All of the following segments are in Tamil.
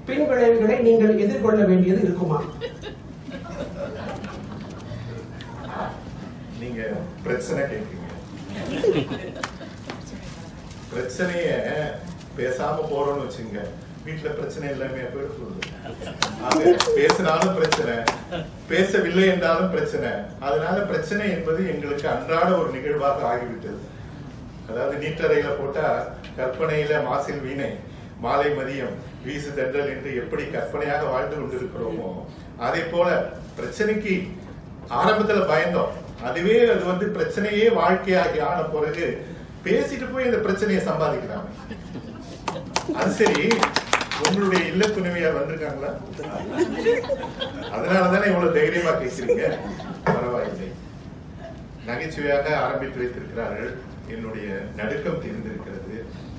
பின் விளைவுகளை நீங்கள் எதிர்கொள்ள வேண்டியது இருக்குமா நீங்க பிரச்சனை கேட்குறீங்க பிரச்சனைய பேசாம போறோம்னு வச்சுங்க வீட்டுல பிரச்சனை எல்லாமே போயிடுது ஆக, பேசினாலும் பிரச்சனை பேசவில்லை என்றாலும் பிரச்சனை அதனால பிரச்சனை என்பது எங்களுக்கு அன்றாட ஒரு நிகழ்வாக ஆகிவிட்டது அதாவது நீட்டறையில போட்டா கற்பனையில மாசில் வீணை மாலை மதியம் வீசு தென்றல் என்று எப்படி கற்பனையாக வாழ்ந்து கொண்டிருக்கிறோமோ அதே போல பிரச்சனைக்கு ஆரம்பத்துல பயந்தோம் அதுவே அது வந்து பிரச்சனையே வாழ்க்கையாகி ஆன பிறகு பேசிட்டு போய் அந்த பிரச்சனையை சம்பாதிக்கிறாங்க அது சரி உங்களுடைய இல்ல துணைவியார் வந்திருக்காங்களா அதனாலதானே இவ்வளவு தைரியமா பேசுறீங்க பரவாயில்லை நகைச்சுவையாக ஆரம்பித்து வைத்திருக்கிறார்கள் என்னுடைய நடுக்கம் தீர்ந்திருக்கிறது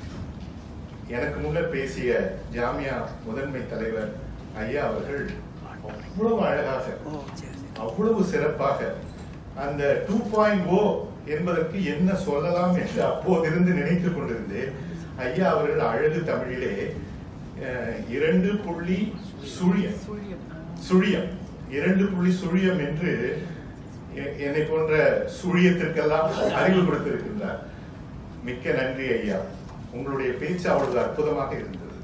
எனக்கு முன்னர் பேசிய ஜாமியா முதன்மை தலைவர் ஐயா அவர்கள் அவ்வளவு அழகாக அவ்வளவு சிறப்பாக அந்த டூ பாயிண்ட் ஓ என்பதற்கு என்ன சொல்லலாம் என்று அப்போதிருந்து நினைத்துக் கொண்டிருந்தேன் ஐயா அவர்கள் அழகு தமிழிலே அஹ், இரண்டு புள்ளி சுழியம் சுழியம் இரண்டு புள்ளி சுழியம் என்று எ- என்னை போன்ற சுழியத்திற்கெல்லாம் அறிவு கொடுத்திருக்கின்றார் மிக்க நன்றி ஐயா உங்களுடைய பேச்சு அவ்வளவு அற்புதமாக இருந்தது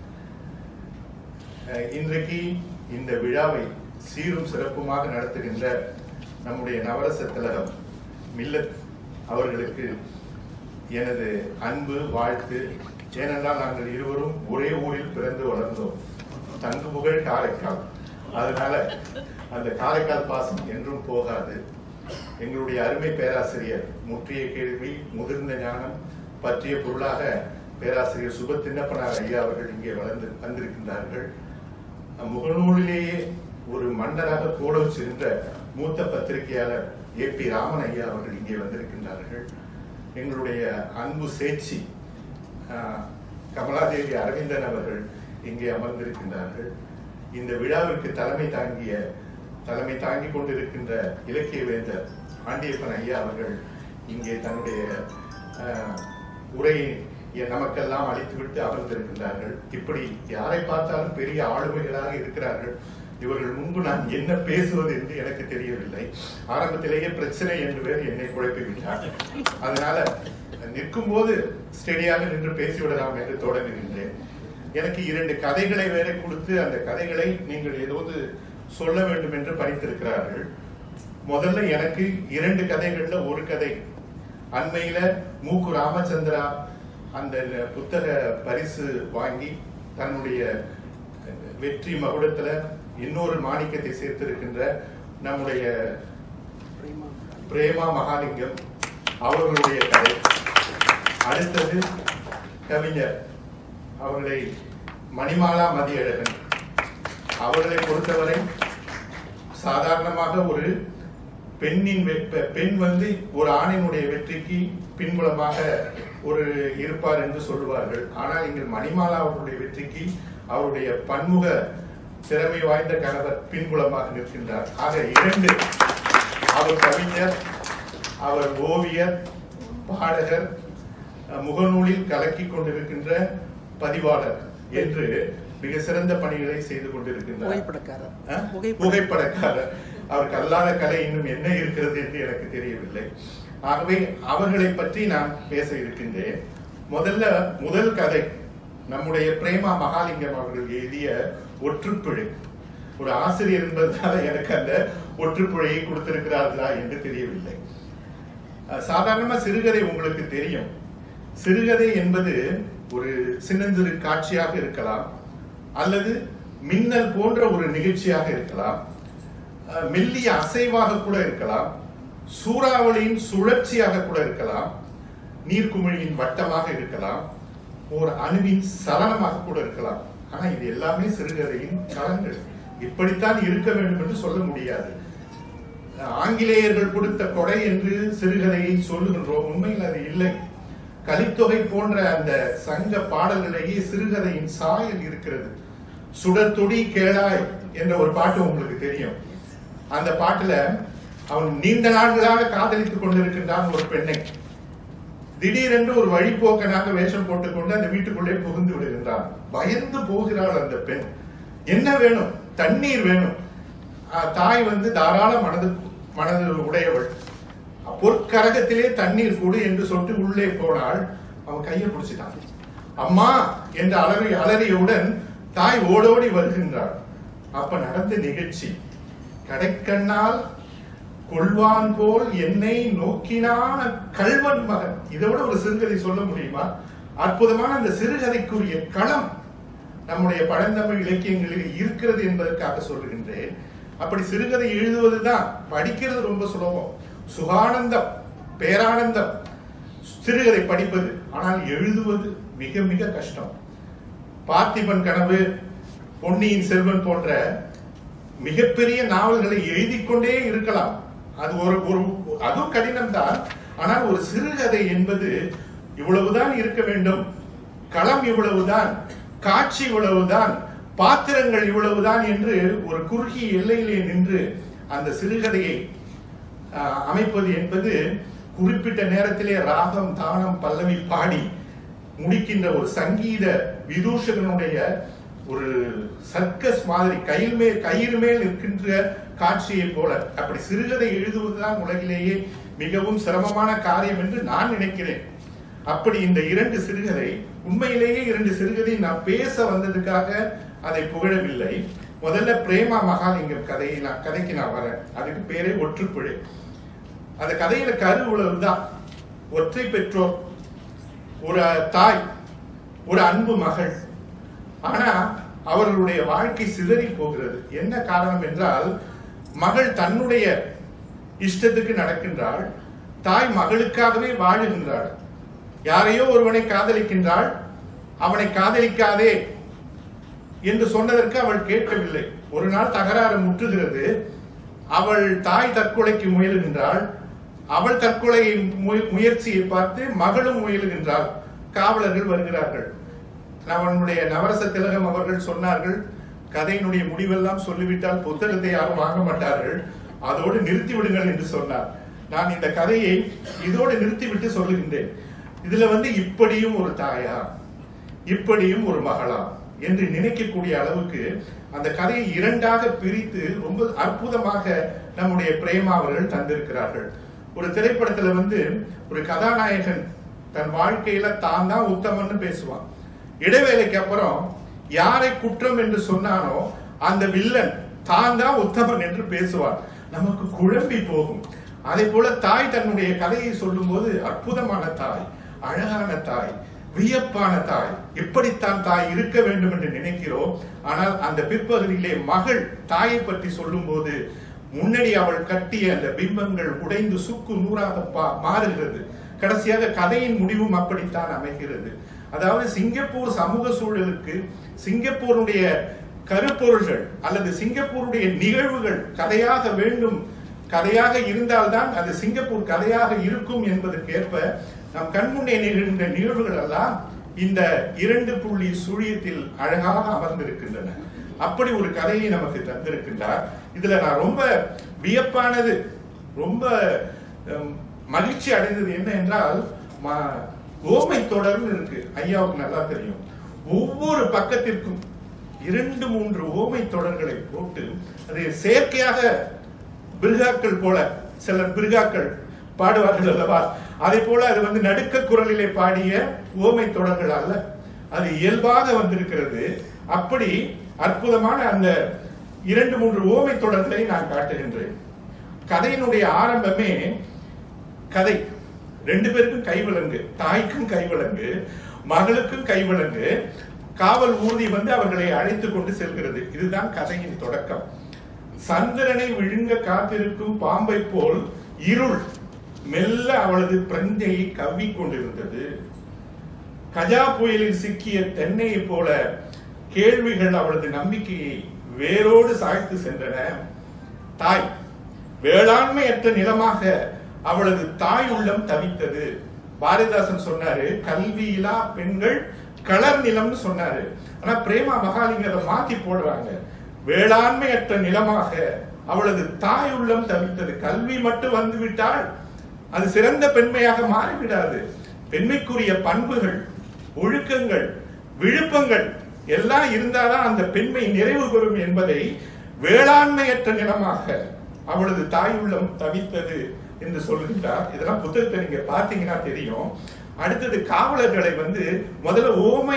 அஹ், இன்றைக்கு இந்த விழாவை சீரும் சிறப்புமாக நடத்துகின்ற நம்முடைய நவரச திலகம் மில்லத் அவர்களுக்கு எனது அன்பு வாழ்த்து ஏனென்றால் நாங்கள் இருவரும் ஒரே ஊரில் பிறந்து வளர்ந்தோம் தங்கு புகழ் காரைக்கால் அதனால அந்த காரைக்கால் பாசம் என்றும் போகாது எங்களுடைய அருமை பேராசிரியர் முற்றிய கேள்வி முதிர்ந்த ஞானம் பற்றிய பொருளாக பேராசிரியர் சுப தின்னப்பனார் ஐயா அவர்கள் இங்கே வளர்ந்து வந்திருக்கின்றார்கள் முகநூலிலேயே ஒரு மன்னராக கூட சென்ற மூத்த பத்திரிகையாளர் ஏ பி ராமன் ஐயா அவர்கள் இங்கே வந்திருக்கின்றார்கள் எங்களுடைய அன்பு சேச்சி ஆஹ், கமலாதேவி அரவிந்தன் அவர்கள் இங்கே அமர்ந்திருக்கின்றார்கள் இந்த விழாவிற்கு தலைமை தாங்கிய தலைமை தாங்கிக் கொண்டிருக்கின்ற இலக்கிய வேந்தர் ஆண்டியப்பன் ஐயா அவர்கள் இங்கே தன்னுடைய ஆஹ், உரையை எ- நமக்கெல்லாம் அளித்துவிட்டு அமர்ந்திருக்கின்றார்கள் இப்படி யாரை பார்த்தாலும் பெரிய ஆளுமைகளாக இருக்கிறார்கள் இவர்கள் முன்பு நான் என்ன பேசுவது என்று எனக்கு தெரியவில்லை ஆரம்பத்திலேயே பிரச்சனை என்று வேறு என்னை குழப்பி விட்டார் அதனால நிற்கும் போது ஸ்டெடியாக நின்று பேசிவிடலாம் என்று தொடங்குகின்றேன் எனக்கு இரண்டு கதைகளை வேற கொடுத்து அந்த கதைகளை நீங்கள் ஏதாவது சொல்ல வேண்டும் என்று பணித்திருக்கிறார்கள் முதல்ல எனக்கு இரண்டு கதைகள்ல ஒரு கதை அண்மையில மூக்கு ராமச்சந்திரா அந்த புத்தக பரிசு வாங்கி தன்னுடைய வெற்றி மகுடத்துல இன்னொரு மாணிக்கத்தை சேர்த்திருக்கின்ற நம்முடைய பிரேமா மகாலிங்கம் அவர்களுடைய கதை அடுத்தது கவிஞர் அவர்களை மணிமாலா மதியழகன் அவர்களை பொறுத்தவரை சாதாரணமாக ஒரு பெண்ணின் வெ- பெ- பெண் வந்து ஒரு ஆணினுடைய வெற்றிக்கு பின்புலமாக ஒரு இருப்பார் என்று சொல்லுவார்கள் ஆனால் இங்கே மணிமாலா அவர்களுடைய வெற்றிக்கு அவருடைய பன்முக திறமை வாய்ந்த கணவர் பின்புலமாக நிற்கின்றார் ஆக இரண்டு அவர் கவிஞர் அவர் ஓவியர் பாடகர் அஹ், முகநூலில் கலக்கிக் கொண்டிருக்கின்ற பதிவாளர் என்று மிக சிறந்த பணிகளை செய்து கொண்டிருக்கின்றார் புகைப்படக்காரர். அஹ்? புகைப்பட- புகைப்படக்காரர் அவருக்கு அல்லாத கலை இன்னும் என்ன இருக்கிறது என்று எனக்கு தெரியவில்லை ஆகவே அவர்களை பற்றி நான் பேச இருக்கின்றேன் முதல்ல முதல் கதை நம்முடைய பிரேமா மகாலிங்கம் அவர்கள் எழுதிய ஒற்றுப்பிழை ஒரு ஆசிரியர் என்பதனால எனக்கு அந்த ஒற்றுப்பிழையை கொடுத்திருக்கிறார்களா என்று தெரியவில்லை அஹ் சாதாரணமா சிறுகதை உங்களுக்கு தெரியும் சிறுகதை என்பது ஒரு சின்னஞ்சிறு காட்சியாக இருக்கலாம் அல்லது மின்னல் போன்ற ஒரு நிகழ்ச்சியாக இருக்கலாம் அஹ் மெல்லிய அசைவாக கூட இருக்கலாம் சூறாவளியின் சுழற்சியாக கூட இருக்கலாம் நீர்க்குமிழியின் வட்டமாக இருக்கலாம் ஒரு அணுவின் சலனமாக கூட இருக்கலாம் ஆனா இது எல்லாமே சிறுகதையின் களங்கள் இப்படித்தான் இருக்க வேண்டும் என்று சொல்ல முடியாது ஆங்கிலேயர்கள் கொடுத்த கொடை என்று சிறுகதையை சொல்லுகின்றோம் உண்மையில் அது இல்லை கலித்தொகை போன்ற அந்த சங்க பாடல்களிலேயே சிறுகதையின் சாயல் இருக்கிறது சுடத்தொடி கேளாய் என்ற ஒரு பாட்டு உங்களுக்கு தெரியும் அந்த பாட்டுல அவன் நீண்ட நாட்களாக காதலித்துக் கொண்டிருக்கின்றான் ஒரு பெண்ணை திடீரென்று ஒரு வழிபோக்கனாக வேஷம் போட்டுக்கொண்டு அந்த வீட்டுக்குள்ளே புகுந்து விடுகின்றான் பயந்து போகிறாள் அந்த பெண் என்ன வேணும் தண்ணீர் வேணும் ஆஹ் தாய் வந்து தாராள மனது மனது உடையவள் பொற்கரகத்திலே தண்ணீர் கொடு என்று சொல்லிட்டு உள்ளே போனால் அவன் கையை பிடிச்சிட்டான் அம்மா என்ற அலறி அலறியவுடன் தாய் ஓடோடி வருகின்றாள் அப்ப நடந்த நிகழ்ச்சி கடைக்கண்ணால் கொள்வான் போல் என்னை நோக்கினான கல்வன் மகன் இதை விட ஒரு சிறுகதை சொல்ல முடியுமா அற்புதமான அந்த சிறுகதைக்குரிய களம் நம்முடைய பழந்தமிழ் இலக்கியங்களில் இருக்கிறது என்பதற்காக சொல்லுகின்றேன் அப்படி சிறுகதை எழுதுவதுதான் படிக்கிறது ரொம்ப சுலபம் சுகானந்தம் பேரானந்தம் சிறுகதை படிப்பது ஆனால் எழுதுவது மிக மிக கஷ்டம் பார்த்திபன் கனவு பொன்னியின் செல்வன் போன்ற மிகப்பெரிய நாவல்களை எழுதிக் கொண்டே இருக்கலாம் அது ஒரு ஒரு அதுவும் கடினம் தான் ஆனால் ஒரு சிறுகதை என்பது இவ்வளவுதான் இருக்க வேண்டும் களம் இவ்வளவுதான் காட்சி இவ்வளவுதான் பாத்திரங்கள் இவ்வளவுதான் என்று ஒரு குறுகிய எல்லையிலே நின்று அந்த சிறுகதையை ஆஹ், அமைப்பது என்பது குறிப்பிட்ட நேரத்திலே ராகம் தானம் பல்லவி பாடி முடிக்கின்ற ஒரு சங்கீத விதூஷகனுடைய ஒரு சர்க்கஸ் மாதிரி கையில் மேல் கயிறு மேல் இருக்கின்ற காட்சியை போல அப்படி சிறுகதை எழுதுவதுதான் உலகிலேயே மிகவும் சிரமமான காரியம் என்று நான் நினைக்கிறேன் அப்படி இந்த இரண்டு சிறுகதை உண்மையிலேயே இரண்டு சிறுகதை நான் பேச வந்ததுக்காக அதை புகழவில்லை முதல்ல பிரேமா மகாலிங்கம் கதையை நான் கதைக்கு நான் வரேன் அதுக்கு பேரே ஒற்றுப்பிழை அந்த கதையில கரு உழவுதான் ஒற்றை பெற்றோர் ஒரு தாய் ஒரு அன்பு மகள் ஆனா அவர்களுடைய வாழ்க்கை சிதறி போகிறது என்ன காரணம் என்றால் மகள் தன்னுடைய இஷ்டத்துக்கு நடக்கின்றாள் தாய் மகளுக்காகவே வாழுகின்றாள் யாரையோ ஒருவனை காதலிக்கின்றாள் அவனை காதலிக்காதே என்று சொன்னதற்கு அவள் கேட்கவில்லை ஒரு நாள் தகராறு முற்றுகிறது அவள் தாய் தற்கொலைக்கு முயலுகின்றாள் அவள் தற்கொலையின் முய- முயற்சியை பார்த்து மகளும் முயலுகின்றாள் காவலர்கள் வருகிறார்கள் அவனுடைய நவரச திலகம் அவர்கள் சொன்னார்கள் கதையினுடைய முடிவெல்லாம் சொல்லிவிட்டால் புத்தகத்தை யாரும் வாங்க மாட்டார்கள் அதோடு நிறுத்தி விடுங்கள் என்று சொன்னார் நான் இந்த கதையை இதோடு நிறுத்திவிட்டு சொல்லுகின்றேன் இதுல வந்து இப்படியும் ஒரு தாயா இப்படியும் ஒரு மகளா என்று நினைக்கக்கூடிய அளவுக்கு அந்த கதையை இரண்டாக பிரித்து ரொம்ப அற்புதமாக நம்முடைய பிரேமா அவர்கள் தந்திருக்கிறார்கள் ஒரு திரைப்படத்துல வந்து ஒரு கதாநாயகன் தன் வாழ்க்கையில தான் தான் உத்தமன்னு பேசுவான் இடைவேளைக்கு அப்புறம் யாரை குற்றம் என்று சொன்னானோ அந்த வில்லன் தான் தான் உத்தமன் என்று பேசுவான் நமக்கு குழம்பி போகும் அதே போல தாய் தன்னுடைய கதையை சொல்லும்போது அற்புதமான தாய் அழகான தாய் வியப்பான தாய் இப்படித்தான் தாய் இருக்க வேண்டும் என்று நினைக்கிறோம் ஆனால் அந்த பிற்பகுதியிலே மகள் தாயை பற்றி சொல்லும்போது முன்னாடி அவள் கட்டிய அந்த பிம்பங்கள் உடைந்து சுக்கு நூறாக பா- மாறுகிறது கடைசியாக கதையின் முடிவும் அப்படித்தான் அமைகிறது அதாவது சிங்கப்பூர் சமூக சூழலுக்கு சிங்கப்பூருடைய கருப்பொருள்கள் அல்லது சிங்கப்பூருடைய நிகழ்வுகள் கதையாக வேண்டும் கதையாக இருந்தால்தான் அது சிங்கப்பூர் கதையாக இருக்கும் என்பதற்கேற்ப நம் கண்முன்னே நிகழ்கின்ற நிகழ்வுகள் எல்லாம் இந்த இரண்டு புள்ளி சுழியத்தில் அழகாக அமர்ந்திருக்கின்றன அப்படி ஒரு கதையை நமக்கு தந்திருக்கின்றார் இதுல நான் ரொம்ப வியப்பானது ரொம்ப ஹம், மகிழ்ச்சி அடைந்தது என்ன என்றால் ம- ஓமை தொடர்னு இருக்கு ஐயாவுக்கு நல்லா தெரியும் ஒவ்வொரு பக்கத்திற்கும் இரண்டு மூன்று ஓமை தொடர்களை போட்டு அதை செயற்கையாக பிருகாக்கள் போல சிலர் பிருகாக்கள் பாடுவார்கள் அல்லவா அதே போல அது வந்து நடுக்க குரலிலே பாடிய ஓமை தொடர்கள் அல்ல அது இயல்பாக வந்திருக்கிறது அப்படி அற்புதமான அந்த இரண்டு மூன்று ஓமை தொடர்களை நான் காட்டுகின்றேன் கதையினுடைய ஆரம்பமே கதை ரெண்டு பேருக்கும் கைவிலங்கு தாய்க்கும் கைவிலங்கு மகளுக்கும் கைவிலங்கு காவல் ஊர்தி வந்து அவர்களை அழைத்து கொண்டு செல்கிறது இதுதான் கதையின் தொடக்கம் சந்திரனை விழுங்க காத்திருக்கும் பாம்பை போல் இருள் மெல்ல அவளது பிரஞ்சையை கவ்விக் கொண்டிருந்தது கஜா புயலில் சிக்கிய தென்னையைப் போல கேள்விகள் அவளது நம்பிக்கையை வேரோடு சாய்த்து சென்றன தாய் வேளாண்மையற்ற நிலமாக அவளது தாய் உள்ளம் தவித்தது பாரதிதாசன் சொன்னாரு கல்வியிலா பெண்கள் களர் நிலம்னு சொன்னாரு ஆனா பிரேமா மகாலிங்க அதை மாத்தி போடுறாங்க வேளாண்மையற்ற நிலமாக அவளது தாய் உள்ளம் தவித்தது கல்வி மட்டும் வந்து விட்டால் அது சிறந்த பெண்மையாக மாறிவிடாது பெண்மைக்குரிய பண்புகள் ஒழுக்கங்கள் விழுப்பங்கள் எல்லாம் இருந்தாதான் அந்த பெண்மை நிறைவு பெறும் என்பதை வேளாண்மையற்ற நிலமாக அவளது தாய் உள்ளம் தவித்தது என்று சொல்கின்றார் இதெல்லாம் புத்தகத்தை நீங்க பார்த்தீங்கன்னா தெரியும் அடுத்தது காவலர்களை வந்து முதல்ல ஓமை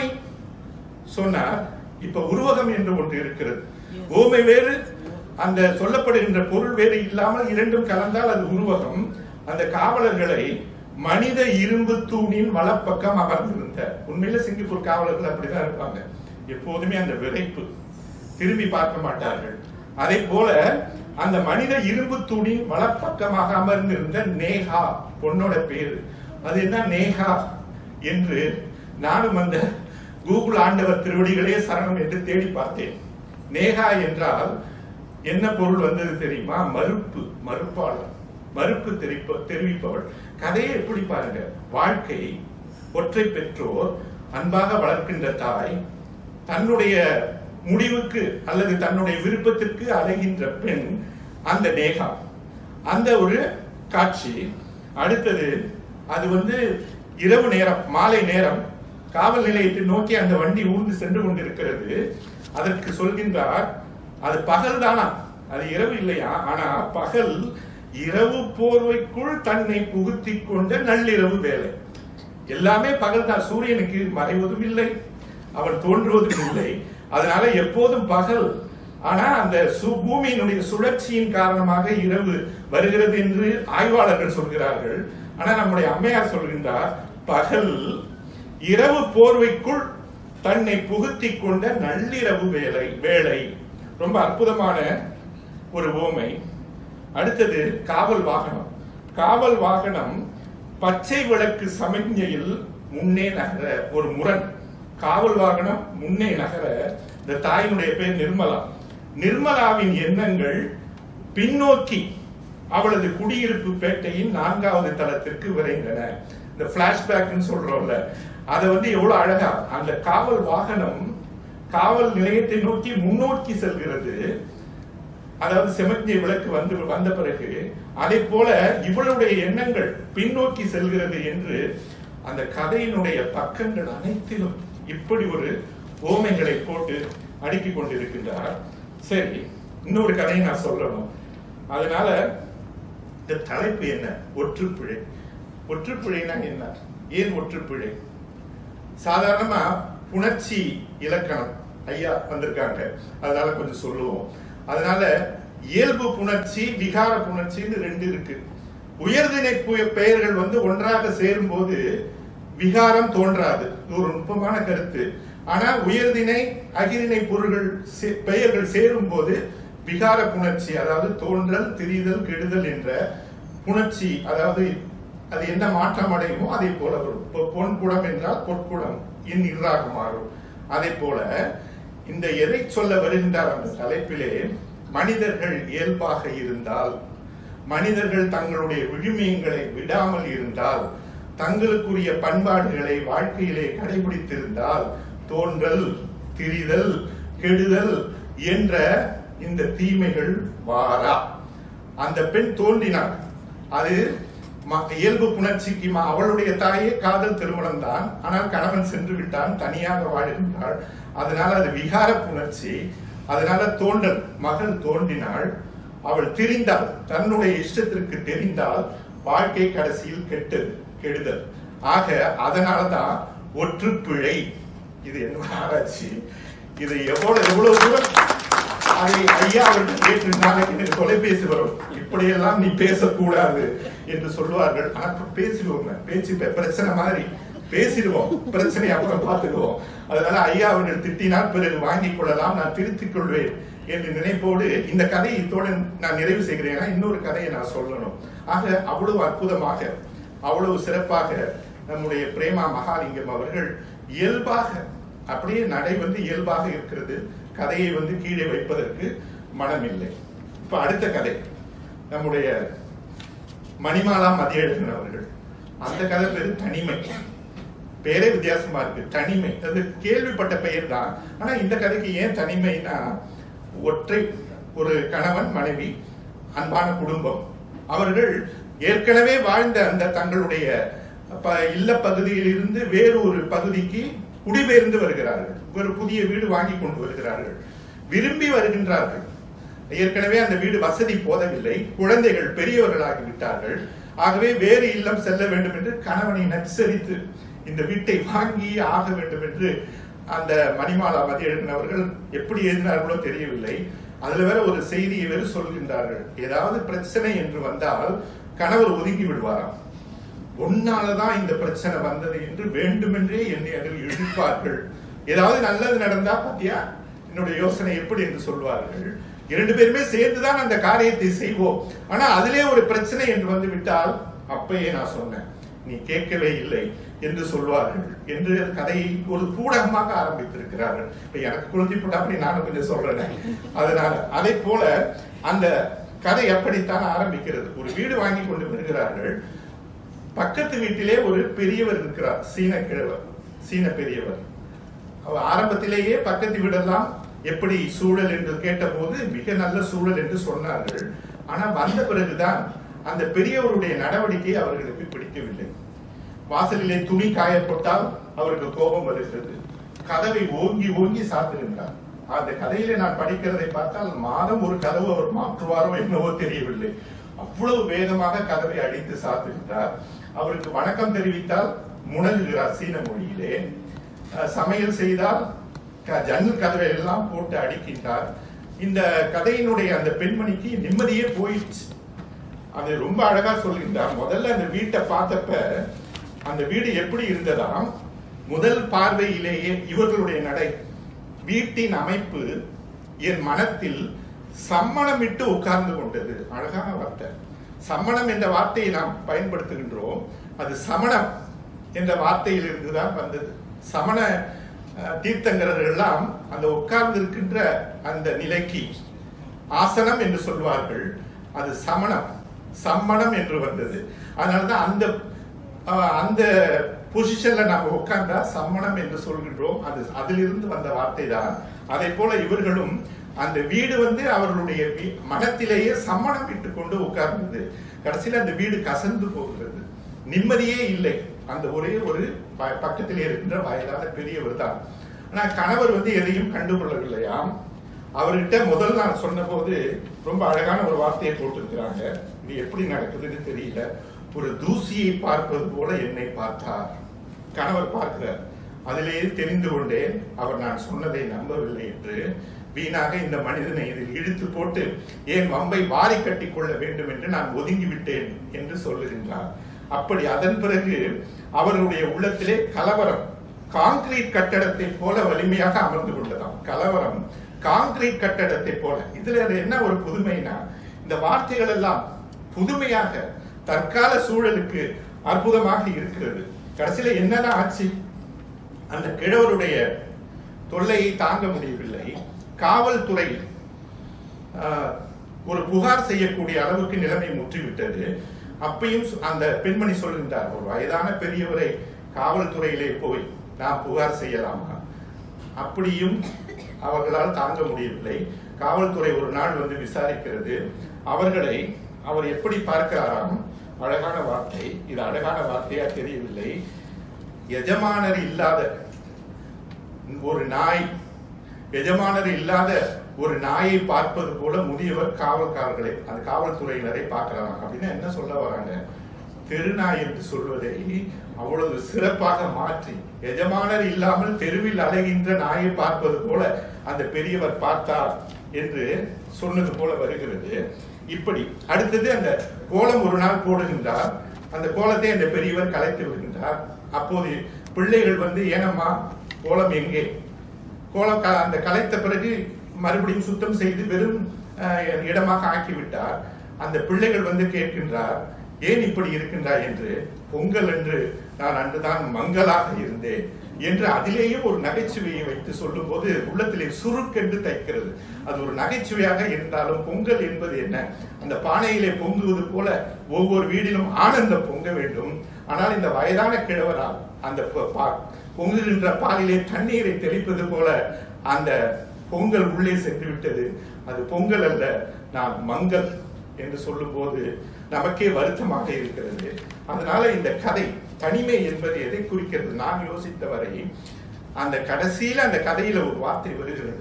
சொன்னார் இப்ப உருவகம் என்று ஒன்று இருக்கிறது ஓமை வேறு அந்த சொல்லப்படுகின்ற பொருள் வேறு இல்லாமல் இரண்டும் கலந்தால் அது உருவகம் அந்த காவலர்களை மனித இரும்பு தூணின் வலப்பக்கம் அமர்ந்திருந்த உண்மையில சிங்கப்பூர் காவலர்கள் அப்படிதான் இருப்பாங்க எப்போதுமே அந்த விரைப்பு திரும்பி பார்க்க மாட்டார்கள் அதே போல அந்த மனித இரும்பு தூணின் வலப்பக்கமாக அமர்ந்திருந்த நேஹா பொண்ணோட பேரு அது என்ன நேஹா என்று நானும் அந்த கூகுள் ஆண்டவர் திருவடிகளே சரணம் என்று தேடி பார்த்தேன் நேகா என்றால் என்ன பொருள் வந்தது தெரியுமா மறுப்பு மறுப்பாளர் மறுப்பு தெரிப்ப தெரிவிப்பவள் கதையை எப்படி பாருங்க வாழ்க்கை ஒற்றை பெற்றோர் அன்பாக வளர்க்கின்ற தாய் தன்னுடைய முடிவுக்கு அல்லது தன்னுடைய விருப்பத்திற்கு அலைகின்ற பெண் அந்த நேகா அந்த ஒரு காட்சி அடுத்தது அது வந்து இரவு நேரம் மாலை நேரம் காவல் நிலையத்தை நோக்கி அந்த வண்டி ஊர்ந்து சென்று கொண்டிருக்கிறது அதற்கு சொல்கின்றார் அது பகல் தானா அது இரவு இல்லையா ஆனா பகல் இரவு போர்வைக்குள் தன்னை புகுத்திக் கொண்ட நள்ளிரவு வேலை எல்லாமே பகல் தான் சூரியனுக்கு மறைவதும் இல்லை அவன் தோன்றுவதும் இல்லை அதனால எப்போதும் பகல் ஆனா அந்த சு- பூமியினுடைய சுழற்சியின் காரணமாக இரவு வருகிறது என்று ஆய்வாளர்கள் சொல்கிறார்கள் ஆனா நம்முடைய அம்மையார் சொல்கின்றார் பகல் இரவு போர்வைக்குள் தன்னை புகுத்திக் கொண்ட நள்ளிரவு வேலை வேலை ரொம்ப அற்புதமான ஒரு ஓமை அடுத்தது காவல் வாகனம் காவல் வாகனம் பச்சை விளக்கு சமிக்ஞையில் முன்னே நகர ஒரு முரண் காவல் வாகனம் முன்னே நகர இந்த தாயினுடைய பேர் நிர்மலா நிர்மலாவின் எண்ணங்கள் பின்னோக்கி அவளது குடியிருப்பு பேட்டையின் நான்காவது தளத்திற்கு விரைந்தன இந்த பிளாஷ்பேக்னு சொல்றோம்ல அதை வந்து எவ்வளவு அழகா அந்த காவல் வாகனம் காவல் நிலையத்தை நோக்கி முன்னோக்கி செல்கிறது அதாவது செமஞ்சிய விளக்கு வந்து வந்த பிறகு அதே போல இவளுடைய எண்ணங்கள் பின்னோக்கி செல்கிறது என்று அந்த கதையினுடைய பக்கங்கள் அனைத்திலும் இப்படி ஒரு ஓமைகளை போட்டு அடுக்கிக் கொண்டிருக்கின்றார் சரி இன்னொரு கதையை நான் சொல்லணும் அதனால இந்த தலைப்பு என்ன ஒற்றுப்பிழை ஒற்றுப்பிழைனா என்ன ஏன் ஒற்றுப்பிழை சாதாரணமா புணர்ச்சி இலக்கணம் ஐயா வந்திருக்காங்க அதனால கொஞ்சம் சொல்லுவோம் அதனால இயல்பு புணர்ச்சி விகார புணர்ச்சின்னு ரெண்டு இருக்கு உயர்திணை பு- பெயர்கள் வந்து ஒன்றாக சேரும்போது விகாரம் தோன்றாது இது ஒரு நுட்பமான கருத்து ஆனா உயர்திணை அகிரிணை பொருள்கள் சே- பெயர்கள் சேரும் போது விகார புணர்ச்சி அதாவது தோன்றல் திரிதல் கெடுதல் என்ற புணர்ச்சி அதாவது அது என்ன மாற்றம் அடையுமோ அதே போல வரும் இப்போ பொன் குடம் என்றால் பொற்குடம் இன் இராக மாறும் அதே போல இந்த எதை சொல்ல வருகின்றார் அந்த தலைப்பிலே மனிதர்கள் இயல்பாக இருந்தால் மனிதர்கள் தங்களுடைய விழுமியங்களை விடாமல் இருந்தால் தங்களுக்குரிய பண்பாடுகளை வாழ்க்கையிலே கடைபிடித்திருந்தால் தோன்றல் திரிதல் கெடுதல் என்ற இந்த தீமைகள் வாரா அந்த பெண் தோன்றினாள் அது ம- இயல்பு புணர்ச்சிக்கு ம- அவளுடைய தாயே காதல் திருமணம் தான் ஆனால் கணவன் சென்று விட்டான் தனியாக வாழ்கின்றாள் அதனால அது விகார புணர்ச்சி அதனால தோன்றல் மகள் தோன்றினாள் அவள் திரிந்தாள் தன்னுடைய இஷ்டத்திற்கு தெரிந்தால் வாழ்க்கை கடைசியில் கெட்டது கெடுதல் ஆக அதனாலதான் ஒற்றுப்பிழை இது என்னோட ஆராய்ச்சி இது எவ்வளவு எவ்வளவு தூரம் அதை ஐயா அவர்கள் கேட்டு நாளைக்கு எனக்கு தொலைபேசி வரும் இப்படியெல்லாம் நீ பேசக்கூடாது என்று சொல்லுவார்கள் ஆனா இப்ப பேசிடுவோங்க பேச்சு இப்ப பிரச்சனை மாதிரி பேசிடுவோம் பிரச்சனை அப்புறம் பார்த்துக்குவோம் அதனால ஐயா அவர்கள் திட்டினால் பிறகு வாங்கிக் கொள்ளலாம் நான் திருத்திக் கொள்வேன் என்று நினைப்போடு இந்த கதையை இத்தோடு நான் நிறைவு செய்கிறேன் ஏன்னா இன்னொரு கதையை நான் சொல்லணும் ஆக அவ்வளவு அற்புதமாக அவ்வளவு சிறப்பாக நம்முடைய பிரேமா மகாலிங்கம் அவர்கள் இயல்பாக அப்படியே நடை வந்து இயல்பாக இருக்கிறது கதையை வந்து கீழே வைப்பதற்கு மனமில்லை இப்ப அடுத்த கதை நம்முடைய மணிமாலா மதியழகன் அவர்கள் அந்த கதை பேரு தனிமை பேரே வித்தியாசமா இருக்கு தனிமை அது கேள்விப்பட்ட பெயர் தான் ஆனா இந்த கதைக்கு ஏன் தனிமைனா ஒற்றை ஒரு கணவன் மனைவி அன்பான குடும்பம் அவர்கள் ஏற்கனவே வாழ்ந்த அந்த தங்களுடைய ப- இல்ல பகுதியில் இருந்து வேறு ஒரு பகுதிக்கு குடிபெயர்ந்து வருகிறார்கள் ஒரு புதிய வீடு வாங்கி கொண்டு வருகிறார்கள் விரும்பி வருகின்றார்கள் ஏற்கனவே அந்த வீடு வசதி போதவில்லை குழந்தைகள் பெரியவர்களாகி விட்டார்கள் ஆகவே வேறு இல்லம் செல்ல வேண்டும் என்று கணவனை நச்சரித்து இந்த வீட்டை வாங்கி ஆக வேண்டும் என்று அந்த மணிமாலா மதியழகன் அவர்கள் எப்படி எழுதினார்களோ தெரியவில்லை அதுல வேற ஒரு செய்தியை வேறு சொல்கின்றார்கள் ஏதாவது பிரச்சனை என்று வந்தால் கணவர் ஒதுங்கி விடுவாராம் உன்னாலதான் இந்த பிரச்சனை வந்தது என்று வேண்டுமென்றே என்னை அதில் இழுப்பார்கள் ஏதாவது நல்லது நடந்தா பாத்தியா என்னுடைய யோசனை எப்படி என்று சொல்வார்கள் இரண்டு பேருமே சேர்ந்துதான் அந்த காரியத்தை செய்வோம் ஆனா அதிலே ஒரு பிரச்சனை என்று வந்து விட்டால் அப்பயே நான் சொன்னேன் நீ கேட்கவே இல்லை என்று சொல்வார்கள் என்று கதையை ஒரு பூடகமாக ஆரம்பித்திருக்கிறார்கள் இப்ப எனக்கு குழந்தை போட்டாப்படி நானும் கொஞ்சம் சொல்றேன் அதனால அதை போல அந்த கதை அப்படித்தான் ஆரம்பிக்கிறது ஒரு வீடு வாங்கி கொண்டு வருகிறார்கள் பக்கத்து வீட்டிலே ஒரு பெரியவர் இருக்கிறார் சீன கிழவர் சீன பெரியவர் அவர் ஆரம்பத்திலேயே பக்கத்து வீடெல்லாம் எப்படி சூழல் என்று கேட்டபோது மிக நல்ல சூழல் என்று சொன்னார்கள் ஆனா வந்த பிறகுதான் அந்த பெரியவருடைய நடவடிக்கை அவர்களுக்கு பிடிக்கவில்லை வாசலிலே துணி காயப்பட்டால் அவருக்கு கோபம் வருகிறது கதவை ஓங்கி ஓங்கி சாத்துகின்றார் அந்த கதையிலே நான் படிக்கிறதை பார்த்தால் மாதம் ஒரு கதவு அவர் மாற்றுவாரோ என்னவோ தெரியவில்லை அவ்வளவு வேகமாக கதவை அடித்து சாத்துகின்றார் அவருக்கு வணக்கம் தெரிவித்தால் முணங்குகிறார் சீன மொழியிலே அஹ், சமையல் செய்தால் க- ஜன்னல் கதவை எல்லாம் போட்டு அடிக்கின்றார் இந்த கதையினுடைய அந்த பெண்மணிக்கு நிம்மதியே போயிடுச்சு அது ரொம்ப அழகா சொல்கின்றார் முதல்ல அந்த வீட்டை பார்த்தப்ப அந்த வீடு எப்படி இருந்ததாம் முதல் பார்வையிலேயே இவர்களுடைய நடை வீட்டின் அமைப்பு என் மனத்தில் சம்மணமிட்டு உட்கார்ந்து கொண்டது அழகான வார்த்தை சம்மணம் என்ற வார்த்தையை நாம் பயன்படுத்துகின்றோம் அது சமணம் என்ற வார்த்தையிலிருந்து தான் வந்தது சமண அஹ், தீர்த்தங்கரர்கள் எல்லாம் அந்த உட்கார்ந்து இருக்கின்ற அந்த நிலைக்கு ஆசனம் என்று சொல்வார்கள் அது சமணம் சம்மணம் என்று வந்தது அதனாலதான் அந்த அஹ், அந்த பொசிஷன்ல நாம உட்கார்ந்தா சம்மணம் என்று சொல்கின்றோம் அது அதிலிருந்து வந்த வார்த்தை தான் அதை போல இவர்களும் அந்த வீடு வந்து அவர்களுடைய வீ- மனத்திலேயே சம்மணம் விட்டு கொண்டு உட்கார்ந்தது கடைசியில அந்த வீடு கசந்து போகிறது நிம்மதியே இல்லை அந்த ஒரே ஒரு ப- பக்கத்திலே இருக்கின்ற வயதான பெரியவர் தான் ஆனா கணவர் வந்து எதையும் கண்டுகொள்ளவில்லையாம் அவர்கிட்ட முதல் நான் சொன்னபோது ரொம்ப அழகான ஒரு வார்த்தையை போட்டிருக்கிறாங்க இது எப்படி நடக்குதுன்னு தெரியல ஒரு தூசியை பார்ப்பது போல என்னை பார்த்தார் கணவர் பார்க்கிறார் அதிலேயே தெரிந்து கொண்டேன் அவர் நான் சொன்னதை நம்பவில்லை என்று வீணாக இந்த மனிதனை இதில் இழுத்து போட்டு ஏன் வம்பை வாரி கட்டி கொள்ள வேண்டும் என்று நான் ஒதுங்கி விட்டேன் என்று சொல்லுகின்றார் அப்படி அதன் பிறகு அவருடைய உள்ளத்திலே கலவரம் கான்கிரீட் கட்டடத்தை போல வலிமையாக அமர்ந்து கொண்டதாம் கலவரம் கான்கிரீட் கட்டடத்தை போல இதுல அது என்ன ஒரு புதுமைனா இந்த வார்த்தைகள் எல்லாம் புதுமையாக தற்கால சூழலுக்கு அற்புதமாக இருக்கிறது கடைசியில என்னதான் ஆச்சு அந்த கிழவருடைய தொல்லையை தாங்க முடியவில்லை காவல்துறை ஆஹ், ஒரு புகார் செய்யக்கூடிய அளவுக்கு நிலைமை முற்றிவிட்டது அப்பையும் சொ- அந்த பெண்மணி சொல்கின்றார் ஒரு வயதான பெரியவரை காவல்துறையிலே போய் நான் புகார் செய்யலாமா அப்படியும் அவர்களால் தாங்க முடியவில்லை காவல்துறை ஒரு நாள் வந்து விசாரிக்கிறது அவர்களை அவர் எப்படி பார்க்கிறாராம் அழகான வார்த்தை இது அழகான வார்த்தையா தெரியவில்லை எஜமானர் இல்லாத ஒரு நாய் எஜமானர் இல்லாத ஒரு நாயை பார்ப்பது போல முதியவர் காவல்காரர்களை அந்த காவல்துறையினரை பார்க்கிறாங்க அப்படின்னா என்ன சொல்ல வராங்க தெருநாய் என்று சொல்வதை அவ்வளவு சிறப்பாக மாற்றி எஜமானர் இல்லாமல் தெருவில் அலைகின்ற நாயை பார்ப்பது போல அந்த பெரியவர் பார்த்தார் என்று சொன்னது போல வருகிறது இப்படி அடுத்தது அந்த கோலம் ஒரு நாள் போடுகின்றார் அந்த கோலத்தை அந்த பெரியவர் கலைத்து விடுகின்றார் அப்போது பிள்ளைகள் வந்து ஏனம்மா கோலம் எங்கே கோலம் க- அந்த கலைத்த பிறகு மறுபடியும் சுத்தம் செய்து வெறும் அஹ், இடமாக ஆக்கிவிட்டார் அந்த பிள்ளைகள் வந்து கேட்கின்றார் ஏன் இப்படி இருக்கின்றாய் என்று பொங்கல் என்று நான் அன்றுதான் மங்கலாக இருந்தேன் என்று அதிலேயும் ஒரு நகைச்சுவையை வைத்து சொல்லும்போது உள்ளத்திலே சுருக்கென்று தைக்கிறது அது ஒரு நகைச்சுவையாக இருந்தாலும் பொங்கல் என்பது என்ன அந்த பானையிலே பொங்குவது போல ஒவ்வொரு வீடிலும் ஆனந்தம் பொங்க வேண்டும் ஆனால் இந்த வயதான கிழவரால் அந்த ப- பா- பொங்குகின்ற பாலிலே தண்ணீரை தெளிப்பது போல அந்த பொங்கல் உள்ளே சென்று விட்டது அது பொங்கல் அல்ல நான் மங்கல் என்று சொல்லும்போது நமக்கே வருத்தமாக இருக்கிறது அதனால இந்த கதை தனிமை என்பது எதை குறிக்கிறது நான் யோசித்த வரை அந்த கடைசியில அந்த கதையில ஒரு வார்த்தை வருகிறது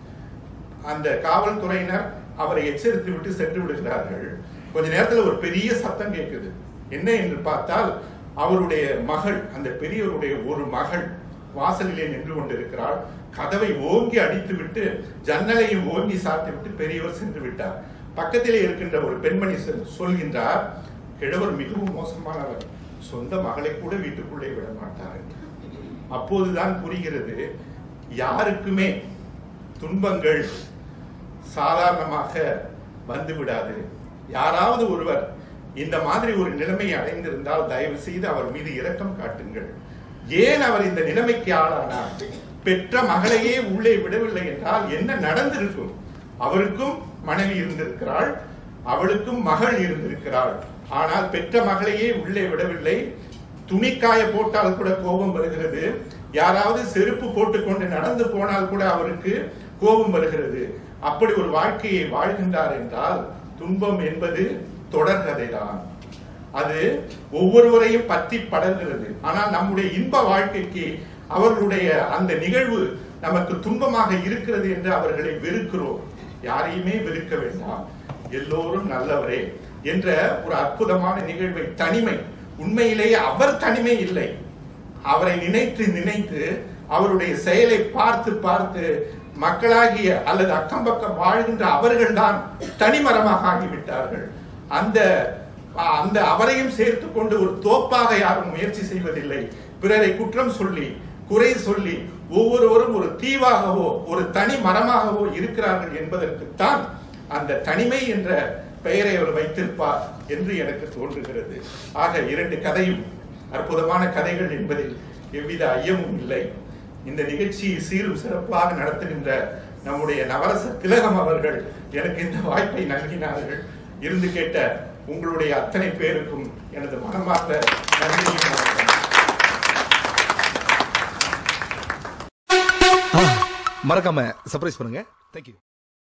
அந்த காவல்துறையினர் அவரை எச்சரித்து விட்டு சென்று விடுகிறார்கள் கொஞ்ச நேரத்துல ஒரு பெரிய சத்தம் கேட்குது என்ன என்று பார்த்தால் அவருடைய மகள் அந்த பெரியவருடைய ஒரு மகள் வாசலிலே நின்று கொண்டிருக்கிறாள் கதவை ஓங்கி அடித்து விட்டு ஜன்னலையும் ஓங்கி சாத்தி விட்டு பெரியவர் சென்று விட்டார் பக்கத்திலே இருக்கின்ற ஒரு பெண்மணி சொல்- சொல்கின்றார் கிழவர் மிகவும் மோசமானவர் சொந்த மகளை கூட வீட்டுக்குள்ளே விட மாட்டார் என்று. அப்போதுதான் புரிகிறது யாருக்குமே துன்பங்கள் சாதாரணமாக வந்து விடாது யாராவது ஒருவர் இந்த மாதிரி ஒரு நிலைமையை அடைந்திருந்தால் தயவு செய்து அவர் மீது இரக்கம் காட்டுங்கள் ஏன் அவர் இந்த நிலைமைக்கு ஆளானார் பெற்ற மகளையே உள்ளே விடவில்லை என்றால் என்ன நடந்திருக்கும் அவருக்கும் மனைவி இருந்திருக்கிறாள் அவளுக்கும் மகள் இருந்திருக்கிறாள் ஆனால் பெற்ற மகளையே உள்ளே விடவில்லை துணிக்காய போட்டால் கூட கோபம் வருகிறது யாராவது செருப்பு போட்டுக்கொண்டு நடந்து போனால் கூட அவருக்கு கோபம் வருகிறது அப்படி ஒரு வாழ்க்கையை வாழ்கின்றார் என்றால் துன்பம் என்பது தொடர்கதைதான் அது ஒவ்வொருவரையும் பற்றி படர்கிறது ஆனால் நம்முடைய இன்ப வாழ்க்கைக்கு அவர்களுடைய அந்த நிகழ்வு நமக்கு துன்பமாக இருக்கிறது என்று அவர்களை வெறுக்கிறோம் யாரையுமே வெறுக்க வேண்டாம் எல்லோரும் நல்லவரே என்ற ஒரு அற்புதமான நிகழ்வை தனிமை உண்மையிலேயே அவர் தனிமை இல்லை அவரை நினைத்து நினைத்து அவருடைய செயலை பார்த்து பார்த்து மக்களாகிய அல்லது அக்கம் பக்கம் வாழ்கின்ற அவர்கள்தான் தனிமரமாக ஆகிவிட்டார்கள் அந்த அந்த அவரையும் சேர்த்து கொண்டு ஒரு தோப்பாக யாரும் முயற்சி செய்வதில்லை பிறரை குற்றம் சொல்லி குறை சொல்லி ஒவ்வொருவரும் ஒரு தீவாகவோ ஒரு தனி மரமாகவோ இருக்கிறார்கள் என்பதற்குத்தான் அந்த தனிமை என்ற பெயரை அவர் வைத்திருப்பார் என்று எனக்கு தோன்றுகிறது ஆக இரண்டு கதையும் அற்புதமான கதைகள் என்பதில் எவ்வித ஐயமும் இல்லை இந்த நிகழ்ச்சியை சீரும் சிறப்பாக நடத்துகின்ற நம்முடைய நவரச திலகம் அவர்கள் எனக்கு இந்த வாய்ப்பை நல்கினார்கள் இருந்து கேட்ட உங்களுடைய அத்தனை பேருக்கும் எனது மனமார்ந்த நன்றியும் வணக்கம். மறக்காம சர்ப்ரைஸ் பண்ணுங்க தேங்க்யூ